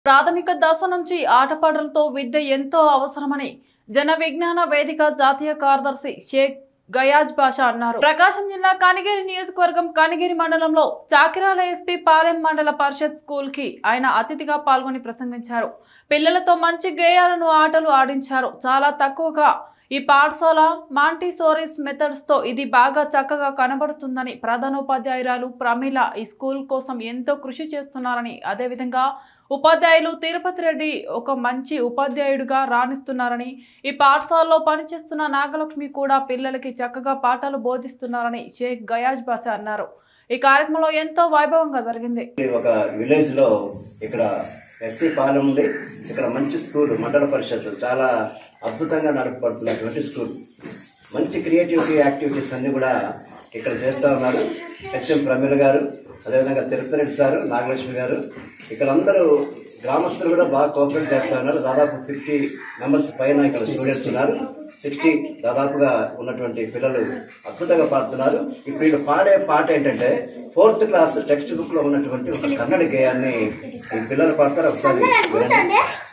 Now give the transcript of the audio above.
ప్రాథమిక దశ నుంచి ఆటపాటలతో విద్య ఎంతో అవసరమని జన విజ్ఞాన వేదిక జాతీయ కార్యదర్శి షేక్ గయాజ్ బాషా అన్నారు ప్రకాశం జిల్లా కనిగిరి నియోజకవర్గం కనిగిరి మండలంలో చాకిరాల ఎస్పీ పాలెం మండల పరిషత్ స్కూల్ కి ఆయన అతిథిగా పాల్గొని ప్రసంగించారు పిల్లలతో మంచి గేయాలను ఆటలు ఆడించారు చాలా తక్కువగా ఈ పాఠశాల మాంటిసోరిస్ మెథడ్స్ తో ఇది బాగా చక్కగా కనబడుతుందని ప్రధానోపాధ్యాయురాలు ప్రమీల ఈ స్కూల్ కోసం ఎంతో కృషి చేస్తున్నారని అదేవిధంగా ఉపాధ్యాయులు తిరుపతి రెడ్డి ఒక మంచి ఉపాధ్యాయుడిగా రాణిస్తున్నారని ఈ పాఠశాలలో పనిచేస్తున్న నాగలక్ష్మి కూడా పిల్లలకి చక్కగా పాఠాలు బోధిస్తున్నారని షేక్ గయాజ్ బాషా అన్నారు ఈ కార్యక్రమంలో ఎంతో వైభవంగా జరిగింది ఒక విలేజ్ లో ఇక్కడ ఎస్సీ పాలెం ఉంది ఇక్కడ మంచి స్కూల్ మండల పరిషత్ చాలా అద్భుతంగా నడపబడుతున్నటువంటి స్కూల్ మంచి క్రియేటివిటీ యాక్టివిటీస్ అన్ని కూడా ఇక్కడ చేస్తూ ఉన్నారు హెచ్ఎం ప్రమీల గారు అదేవిధంగా తిరుపతి రెడ్డి సారు నాగలక్ష్మి గారు ఇక్కడ అందరూ గ్రామస్తులు కూడా బాగా కోఆపరేట్ చేస్తూ ఉన్నారు దాదాపు ఫిఫ్టీ మెంబర్స్ పైన ఇక్కడ స్టూడెంట్స్ ఉన్నారు సిక్స్టీ దాదాపుగా ఉన్నటువంటి పిల్లలు అద్భుతంగా పాడుతున్నారు ఇప్పుడు వీళ్ళు పాడే పాట ఏంటంటే ఫోర్త్ క్లాస్ టెక్స్ట్ బుక్ లో ఉన్నటువంటి ఒక కన్నడ గేయాన్ని ఈ పిల్లలు పాడతారు ఒకసారి వినండి